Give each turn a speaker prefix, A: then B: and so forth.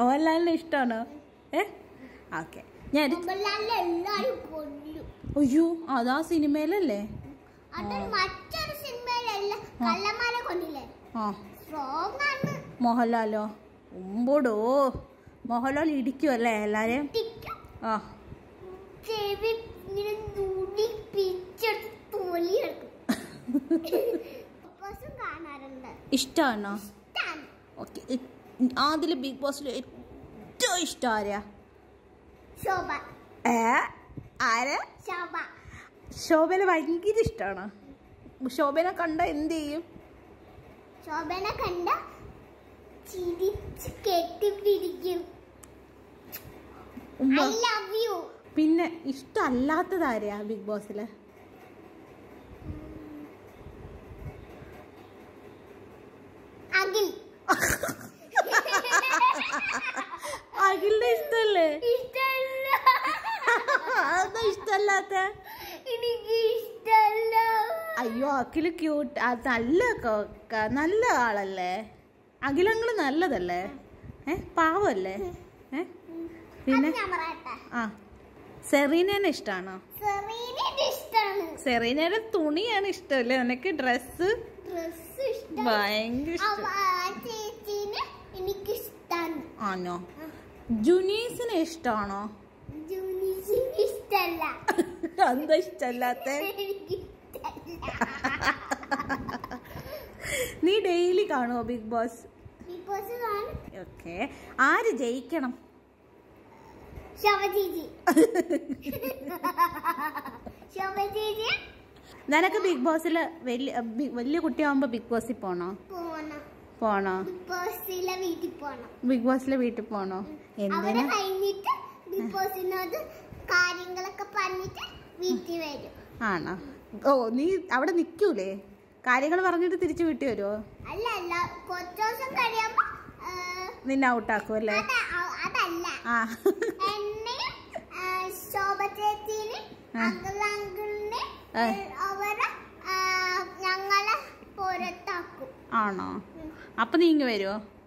A: മോഹൻലാലിനെ ഇഷ്ടമാണോ ഏ ഓക്കെ ഞാൻ ഒരു-
B: മോഹൻലാലിനെ എല്ലാരും കൊല്ലും
A: അയ്യോ അതാ സിനിമയിലല്ലേ
B: അത് മറ്റൊരു സിനിമയിലല്ല കള്ളന്മാരെ കൊന്നില്ലേ
A: ആ
B: സ്ട്രോങ് ആണ്
A: മോഹൻലാലോ ഉമ്പോടോ മോഹൻലാൽ ഇടിക്കുമല്ലേ എല്ലാരെയും
B: ടിക്കും
A: ആ
B: ചെവി ഇങ്ങനെ നൂടി പിച്ചെടുത്ത് തൊലിയെടുക്കും ബോസും കാണാറുണ്ട്
A: ഇഷ്ടമാണോ
B: ഇഷ്ടാണ്
A: ഓക്കെ അതിൽ ബിഗ് ബോസിൽ ഏറ്റവും ഇഷ്ടം ആരാ
B: ശോഭ
A: ഏ ആരാ
B: ശോഭ
A: ശോഭന ഭയങ്കര ഇഷ്ടമാണ് ശോഭന കണ്ട എന്ത് ചെയ്യും
B: ശോഭനെ കണ്ട ചിരിച്ച് കെട്ടിപ്പിടിക്കും
A: ഉമ്മ
B: ഐ ലവ് യു
A: പിന്നെ ഇഷ്ടമല്ലാത്തത് ആരെയാ ബിഗ് ബോസില്
B: അഖിൽ
A: അഖിലിന്റെ ഇഷ്ടല്ലേ
B: ഇഷ്ടല്ല
A: അതാ ഇഷ്ടമല്ലാത്ത
B: എനിക്ക് ഇഷ്ടല്ല
A: അയ്യോ അഖില് ക്യൂട്ട് അത് നല്ല ക- ക- നല്ല ആളല്ലേ അഖിലങ്ങള് നല്ലതല്ലേ ഏ പാവല്ലേ ഏ
B: അത്
A: പിന്നെ
B: ഞാൻ പറയട്ടെ
A: ആ സെറീനേനെ ഇഷ്ടമാണോ
B: സെറീനെ ഇഷ്ടാണ്
A: സെറീനയുടെ തുണിയാണ് ഇഷ്ടമല്ലേ നിനക്ക് ഡ്രസ്സ്
B: ഡ്രസ് ഇഷ്ടം
A: ഭയങ്കര ഇഷ്ടം
B: ആ ചേച്ചീനെ എനിക്ക് ഇഷ്ടാണ്
A: ആണോ ജുനീസിനെ ഇഷ്ടമാണോ
B: ജൂനിസിന് ഇഷ്ടല്ല
A: എന്താ ഇഷ്ടമല്ലാത്ത
B: എനിക്ക് ഇഷ്ടല്ല
A: നീ ഡെയിലി കാണുമോ ബിഗ് ബോസ്
B: ബിഗ് ബോസ് കാണും
A: ഓക്കെ ആര് ജയിക്കണം
B: ശോഭ ചേച്ചി ശോഭ ചേച്ചി
A: നിനക്ക് ബിഗ് ബോസിൽ വലിയ ബി- വലിയ കുട്ടിയാവുമ്പോ ബിഗ് ബോസിൽ പോണോ
B: പോണം
A: പോണോ
B: ബിഗ് ബോസിലെ വീട്ടിൽ പോണം
A: ബിഗ് ബോസിലെ വീട്ടിൽ പോണോ
B: അവിടെ
A: എന്തിനാ
B: കഴിഞ്ഞിട്ട് ബിഗ് ബോസിനോട് കാര്യങ്ങളൊക്കെ പറഞ്ഞിട്ട് വീട്ടിൽ വരും
A: ആണോ ഓ നീ അവിടെ നിൽക്കൂലേ കാര്യങ്ങൾ പറഞ്ഞിട്ട് തിരിച്ചു വീട്ടിൽ വരുമോ
B: അല്ല അല്ല കുറച്ച് ദിവസം കഴിയുമ്പോ ആ,
A: നിന്നെ ഔട്ടാക്കും അല്ലേ
B: അത അ- അതല്ല
A: ആ
B: എന്നെയും ആ, ശോഭ ചേച്ചീനെ
A: ആ.
B: അങ്കിളിനെ
A: ആ.
B: അവരെ ആ, ഞങ്ങളെ പുറത്താക്കും
A: ആണോ അപ്പൊ നീ ഇങ്ങ് വരുമോ